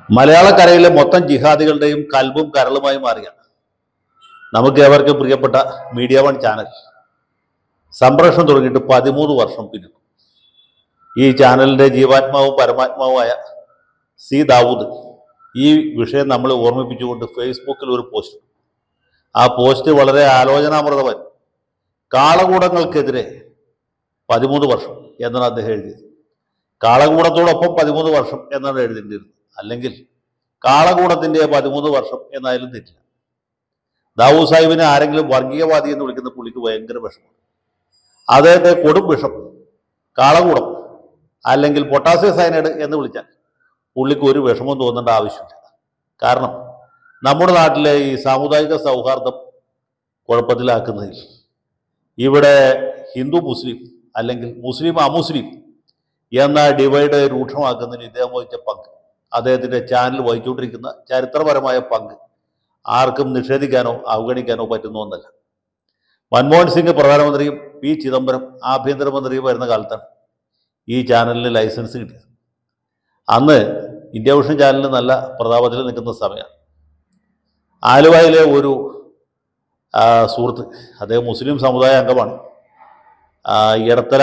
മലയാളക്കരയിലെ മൊത്തം ജിഹാദികളുടെയും കൽബും കരളുമായി മാറിയ നമുക്ക് ഏവർക്കും പ്രിയപ്പെട്ട മീഡിയ വൺ ചാനൽ സംപ്രേഷണം തുടങ്ങിയിട്ട് പതിമൂന്ന് വർഷം പിന്നിട്ടു ഈ ചാനലിന്റെ ജീവാത്മാവും പരമാത്മാവുമായ സി ദാവൂദ് ഈ വിഷയം നമ്മളെ ഓർമ്മിപ്പിച്ചുകൊണ്ട് ഫേസ്ബുക്കിൽ ഒരു പോസ്റ്റ് ആ പോസ്റ്റ് വളരെ ആലോചനാമൃതവൻ കാളകൂടങ്ങൾക്കെതിരെ പതിമൂന്ന് വർഷം എന്നാണ് അദ്ദേഹം എഴുതിയത് കാളകൂടത്തോടൊപ്പം പതിമൂന്ന് വർഷം എന്നാണ് എഴുതേണ്ടിയിരുന്നത് അല്ലെങ്കിൽ കാളകൂടത്തിന്റെ പതിമൂന്ന് വർഷം എന്നായാലും തെറ്റില്ല ദാവൂ സാഹിബിനെ ആരെങ്കിലും വർഗീയവാദി എന്ന് വിളിക്കുന്ന പുള്ളിക്ക് ഭയങ്കര വിഷമം അദ്ദേഹത്തെ കൊടും വിഷം കാളകൂടം അല്ലെങ്കിൽ പൊട്ടാസ്യം സയനൈഡ് എന്ന് വിളിച്ചാൽ പുള്ളിക്ക് ഒരു വിഷമം തോന്നേണ്ട ആവശ്യമില്ല കാരണം നമ്മുടെ നാട്ടിലെ ഈ സാമുദായിക സൗഹാർദ്ദം കുഴപ്പത്തിലാക്കുന്നതിൽ ഇവിടെ ഹിന്ദു മുസ്ലിം അല്ലെങ്കിൽ മുസ്ലിം അമുസ്ലിം എന്ന ഡിവൈഡ് രൂക്ഷമാക്കുന്നതിന് ഇദ്ദേഹം വഹിച്ച പങ്ക് അദ്ദേഹത്തിന്റെ ചാനൽ വഹിച്ചുകൊണ്ടിരിക്കുന്ന ചരിത്രപരമായ പങ്ക് ആർക്കും നിഷേധിക്കാനോ അവഗണിക്കാനോ പറ്റുന്ന ഒന്നല്ല മൻമോഹൻ സിംഗ് പ്രധാനമന്ത്രിയും പി ചിദംബരം ആഭ്യന്തരമന്ത്രിയും വരുന്ന കാലത്താണ് ഈ ചാനലിന് ലൈസൻസ് കിട്ടിയത് അന്ന് ഇന്ത്യ വിഷൻ ചാനലിന് നല്ല പ്രതാപത്തിൽ നിൽക്കുന്ന സമയമാണ് ആലുവയിലെ ഒരു ആ, സുഹൃത്ത് അദ്ദേഹം മുസ്ലിം സമുദായ അംഗമാണ് ആ, ഇടത്തല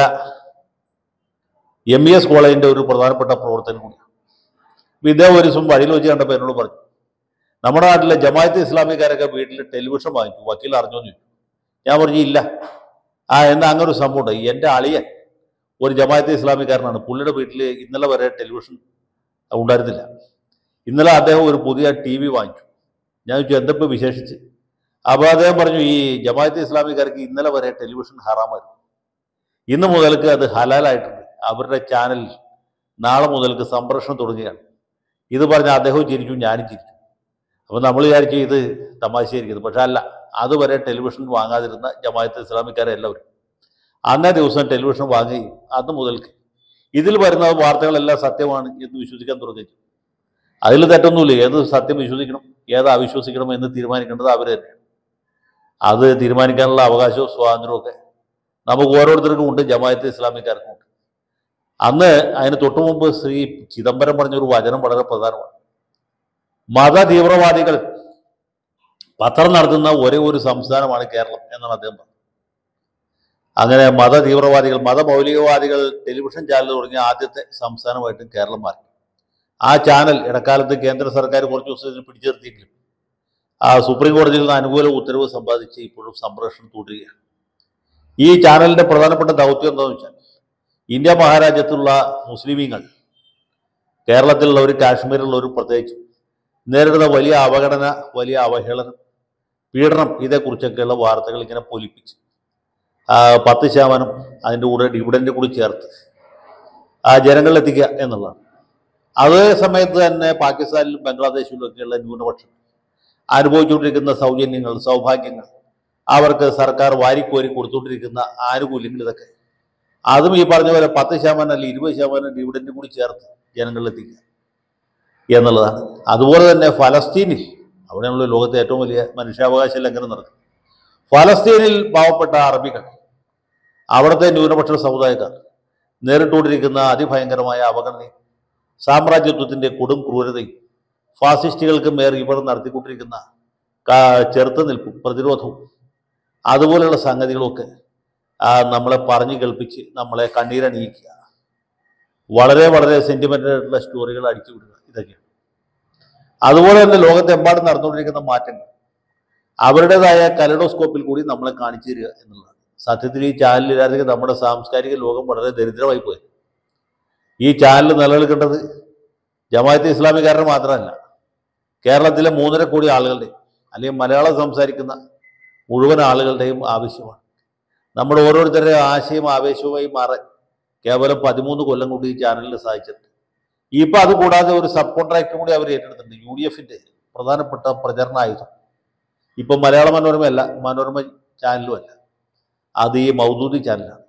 എം ഇ എസ് കോളേജിൻ്റെ ഒരു പ്രധാനപ്പെട്ട പ്രവർത്തനം കൂടിയാണ് അപ്പോൾ ഇദ്ദേഹം ഒരു ദിവസം വഴിയിൽ വെച്ച് കണ്ടപ്പോൾ എന്നോട് പറഞ്ഞു നമ്മുടെ നാട്ടിലെ ജമാഅത്ത് ഇസ്ലാമിക്കാരൊക്കെ വീട്ടിൽ ടെലിവിഷൻ വാങ്ങിച്ചു വക്കീൽ അറിഞ്ഞോന്ന് ചോദിച്ചു ഞാൻ പറഞ്ഞു ഇല്ല ആ എന്നാ അങ്ങനെ ഒരു സംഭവം ഉണ്ട് എൻ്റെ അളിയൻ ഒരു ജമാഅത്ത് ഇസ്ലാമിക്കാരനാണ് പുള്ളിയുടെ വീട്ടിൽ ഇന്നലെ വരെ ടെലിവിഷൻ ഉണ്ടായിരുന്നില്ല ഇന്നലെ അദ്ദേഹം ഒരു പുതിയ ടി വി വാങ്ങിച്ചു ഞാൻ ചോദിച്ചു എന്തിപ്പോൾ വിശേഷിച്ച് അപ്പോൾ അദ്ദേഹം പറഞ്ഞു ഈ ജമാഅത്ത് ഇസ്ലാമിക്കാർക്ക് ഇന്നലെ വരെ ടെലിവിഷൻ ഹറാമായിരുന്നു ഇന്ന് മുതൽക്ക് അത് ഹലാലായിട്ടുണ്ട് അവരുടെ ചാനലിൽ നാളെ മുതൽക്ക് സംപ്രേഷണം തുടങ്ങുകയാണ് ഇത് പറഞ്ഞ അദ്ദേഹവും ചിരിച്ചു ഞാനും ചിരിച്ചു അപ്പോൾ നമ്മൾ വിചാരിച്ചു ഇത് തമാശയായിരിക്കുന്നത് പക്ഷെ അല്ല അതുവരെ ടെലിവിഷൻ വാങ്ങാതിരുന്ന ജമാഅത്ത് ഇസ്ലാമിക്കാരെ എല്ലാവരും അന്നേ ദിവസം ടെലിവിഷൻ വാങ്ങുകയും അന്ന് മുതൽക്ക് ഇതിൽ വരുന്ന വാർത്തകളെല്ലാം സത്യമാണ് എന്ന് വിശ്വസിക്കാൻ തുടങ്ങി അതിൽ തെറ്റൊന്നുമില്ല ഏത് സത്യം വിശ്വസിക്കണം ഏത് അവിശ്വസിക്കണം എന്ന് തീരുമാനിക്കേണ്ടത് അവർ തന്നെ അത് തീരുമാനിക്കാനുള്ള അവകാശവും സ്വാതന്ത്ര്യവും ഒക്കെ നമുക്ക് ഓരോരുത്തർക്കും ഉണ്ട് ജമാഅത്ത് ഇസ്ലാമിക്കാർക്കും ഉണ്ട് അന്ന് അതിന് തൊട്ടു മുമ്പ് ശ്രീ ചിദംബരം പറഞ്ഞൊരു വചനം വളരെ പ്രധാനമാണ് മത തീവ്രവാദികൾ പത്രം നടത്തുന്ന ഒരേ ഒരു സംസ്ഥാനമാണ് കേരളം എന്നാണ് അദ്ദേഹം പറഞ്ഞത് അങ്ങനെ മത തീവ്രവാദികൾ മതമൗലികവാദികൾ ടെലിവിഷൻ ചാനൽ തുടങ്ങിയ ആദ്യത്തെ സംസ്ഥാനമായിട്ടും കേരളം മാറി ആ ചാനൽ ഇടക്കാലത്ത് കേന്ദ്ര സർക്കാർ കുറച്ച് ദിവസത്തിന് പിടിച്ചു നിർത്തിയെങ്കിലും ആ സുപ്രീം കോടതിയിൽ നിന്ന് അനുകൂല ഉത്തരവ് സമ്പാദിച്ച് ഇപ്പോഴും സംപ്രേഷണം തുടരുകയാണ് ഈ ചാനലിന്റെ പ്രധാനപ്പെട്ട ദൗത്യം എന്താണെന്ന് വെച്ചാൽ ഇന്ത്യ മഹാരാജ്യത്തുള്ള മുസ്ലിമീങ്ങൾ കേരളത്തിലുള്ള ഒരു കാശ്മീരിലുള്ള ഒരു പ്രത്യേകിച്ച് നേരിടുന്ന വലിയ അവഗണന വലിയ അവഹേളനം പീഡനം ഇതേക്കുറിച്ചൊക്കെയുള്ള വാർത്തകൾ ഇങ്ങനെ പൊലിപ്പിച്ച് ആ, പത്ത് ശതമാനം അതിൻ്റെ കൂടെ ഡിവിഡൻ്റ് കൂടി ചേർത്ത് ആ ജനങ്ങളിലെത്തിക്കുക എന്നുള്ളതാണ് അതേ സമയത്ത് തന്നെ പാകിസ്ഥാനിലും ബംഗ്ലാദേശിലും ഒക്കെയുള്ള ന്യൂനപക്ഷം അനുഭവിച്ചുകൊണ്ടിരിക്കുന്ന സൗജന്യങ്ങൾ സൗഭാഗ്യങ്ങൾ അവർക്ക് സർക്കാർ വാരിക്കോരി കൊടുത്തുകൊണ്ടിരിക്കുന്ന ആനുകൂല്യങ്ങൾ ഇതൊക്കെ അതും ഈ പറഞ്ഞ പോലെ പത്ത് ശതമാനം അല്ലെങ്കിൽ ഇരുപത് ശതമാനം ഡിവിഡൻഡ് കൂടി ചേർത്ത് ജനങ്ങളിലെത്തിക്കുക എന്നുള്ളതാണ് അതുപോലെ തന്നെ ഫലസ്തീനിൽ അവിടെയുള്ള ലോകത്തെ ഏറ്റവും വലിയ മനുഷ്യാവകാശ ലംഘനം നടക്കും ഫലസ്തീനിൽ പാവപ്പെട്ട അറബികൾ അവിടുത്തെ ന്യൂനപക്ഷ സമുദായക്കാർ നേരിട്ടുകൊണ്ടിരിക്കുന്ന അതിഭയങ്കരമായ അവഗണനയും സാമ്രാജ്യത്വത്തിന്റെ കൊടും ക്രൂരതയും ഫാസിസ്റ്റുകൾക്ക് മേൽ ഇവിടെ നടത്തിക്കൊണ്ടിരിക്കുന്ന കാ- ചെറുത്തുനിൽപ്പും പ്രതിരോധവും അതുപോലെയുള്ള സംഗതികളൊക്കെ ആ, നമ്മളെ പറഞ്ഞു കേൾപ്പിച്ച് നമ്മളെ കണ്ണീരണിയിക്കുക വളരെ വളരെ സെന്റിമെന്റൽ ആയിട്ടുള്ള സ്റ്റോറികൾ അടിച്ചു വിടുക ഇതൊക്കെയാണ് അതുപോലെ തന്നെ ലോകത്തെമ്പാടും നടന്നുകൊണ്ടിരിക്കുന്ന മാറ്റങ്ങൾ അവരുടേതായ കലഡോസ്കോപ്പിൽ കൂടി നമ്മളെ കാണിച്ചു തരിക എന്നുള്ളതാണ് സത്യത്തിൽ ഈ ചാനലിലായിരുന്നെങ്കിൽ നമ്മുടെ സാംസ്കാരിക ലോകം വളരെ ദരിദ്രമായി പോയി ഈ ചാനൽ നിലനിൽക്കേണ്ടത് ജമാഅത്ത് ഇസ്ലാമിക്കാരുടെ മാത്രമല്ല കേരളത്തിലെ മൂന്നര കോടി ആളുകളുടെയും അല്ലെങ്കിൽ മലയാളം സംസാരിക്കുന്ന മുഴുവൻ ആളുകളുടെയും ആവശ്യമാണ് നമ്മുടെ ഓരോരുത്തരുടെ ആശയം ആവേശവുമായി മാറാൻ കേവലം പതിമൂന്ന് കൊല്ലം കൊണ്ട് ഈ ചാനലിൽ സാധിച്ചിട്ടുണ്ട് ഇപ്പൊ അത് കൂടാതെ ഒരു സബ് കോൺട്രാക്ട് കൂടി അവർ ഏറ്റെടുത്തിട്ടുണ്ട് യു ഡി എഫിന്റെ പ്രധാനപ്പെട്ട പ്രചരണ ആയുധം ഇപ്പൊ മലയാള മനോരമയല്ല മനോരമ ചാനലുമല്ല അത് ഈ മൗദൂദി ചാനലാണ്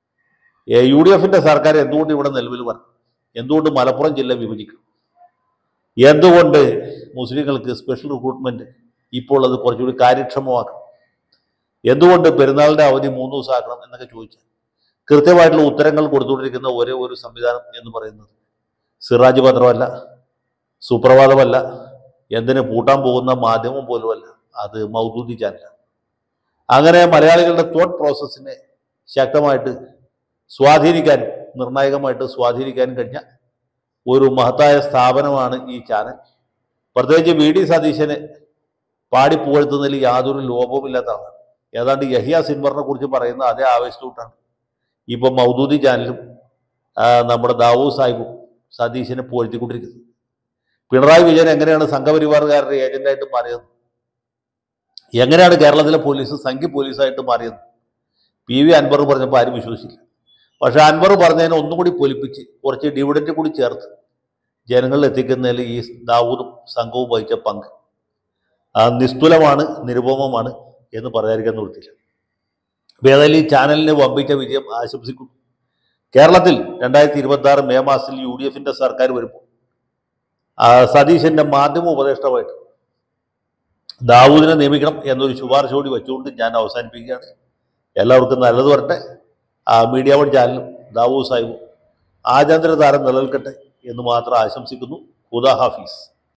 ഏ, യു ഡി എഫിന്റെ സർക്കാർ എന്തുകൊണ്ട് ഇവിടെ നിലവിൽ വരണം എന്തുകൊണ്ട് മലപ്പുറം ജില്ല വിഭജിക്കണം എന്തുകൊണ്ട് മുസ്ലിങ്ങൾക്ക് സ്പെഷ്യൽ റിക്രൂട്ട്മെന്റ് ഇപ്പോൾ അത് കുറച്ചുകൂടി കാര്യക്ഷമമാക്കണം എന്തുകൊണ്ട് പെരുന്നാളിന്റെ അവധി മൂന്ന് ദിവസം ആക്കണം എന്നൊക്കെ ചോദിച്ചാൽ കൃത്യമായിട്ടുള്ള ഉത്തരങ്ങൾ കൊടുത്തുകൊണ്ടിരിക്കുന്ന ഒരേ ഒരു സംവിധാനം എന്ന് പറയുന്നത് സിറാജ് പത്രമല്ല സുപ്രഭാതമല്ല എന്തിന് പൂട്ടാൻ പോകുന്ന മാധ്യമം പോലുമല്ല അത് മൗദൂദി ചാനലാണ് അങ്ങനെ മലയാളികളുടെ തോട്ട് പ്രോസസ്സിനെ ശക്തമായിട്ട് സ്വാധീനിക്കാനും നിർണായകമായിട്ട് സ്വാധീനിക്കാനും കഴിഞ്ഞ ഒരു മഹത്തായ സ്ഥാപനമാണ് ഈ ചാനൽ പ്രത്യേകിച്ച് വി ഡി സതീശനെ പാടി പുകഴ്ത്തുന്നതിൽ യാതൊരു ലോപവുമില്ലാത്ത ആളാണ് ഏതാണ്ട് യഹിയ സിൻവറിനെ കുറിച്ച് പറയുന്ന അതേ ആവേശത്തോട്ടാണ് ഇപ്പം മൗദൂദി ചാനലും ആ, നമ്മുടെ ദാവൂ സാഹിബും സതീശനെ പുകഴ്ത്തിക്കൊണ്ടിരിക്കുന്നത് പിണറായി വിജയൻ എങ്ങനെയാണ് സംഘപരിവാറുകാരുടെ ഏജന്റായിട്ട് മാറിയത് എങ്ങനെയാണ് കേരളത്തിലെ പോലീസ് സംഘി പോലീസായിട്ട് മാറിയത് പി വി അൻവർ പറഞ്ഞപ്പോൾ ആരും വിശ്വസിച്ചില്ല പക്ഷെ അൻവർ പറഞ്ഞതിനെ ഒന്നും കൂടി പൊലിപ്പിച്ച് കുറച്ച് ഡിവിഡൻറ്റ് കൂടി ചേർത്ത് ജനങ്ങളിൽ എത്തിക്കുന്നതിൽ ഈ ദാവൂദും സംഘവും വഹിച്ച പങ്ക് ആ, നിസ്തുലമാണ് നിരുപമമാണ് എന്ന് പറയാതിരിക്കാൻ നിർത്തില്ല അപ്പോൾ ഏതായാലും ഈ ചാനലിന് വമ്പിച്ച വിജയം ആശംസിക്കുന്നു കേരളത്തിൽ രണ്ടായിരത്തി ഇരുപത്തി ആറ് മെയ് മാസത്തിൽ യു ഡി എഫിന്റെ സർക്കാർ വരുമ്പോൾ ആ, സതീശന്റെ മാധ്യമ ഉപദേഷ്ടാവായിട്ട് ദാവൂദിനെ നിയമിക്കണം എന്നൊരു ശുപാർശ കൂടി വെച്ചുകൊണ്ട് ഞാൻ അവസാനിപ്പിക്കുകയാണ് എല്ലാവർക്കും നല്ലത് വരട്ടെ ആ മീഡിയ വൺ ചാനലും ദാവൂദ് സാഹിബും ആചാന്തര താരം നിലനിൽക്കട്ടെ എന്ന് മാത്രം ആശംസിക്കുന്നു ഹുദാ ഹാഫീസ്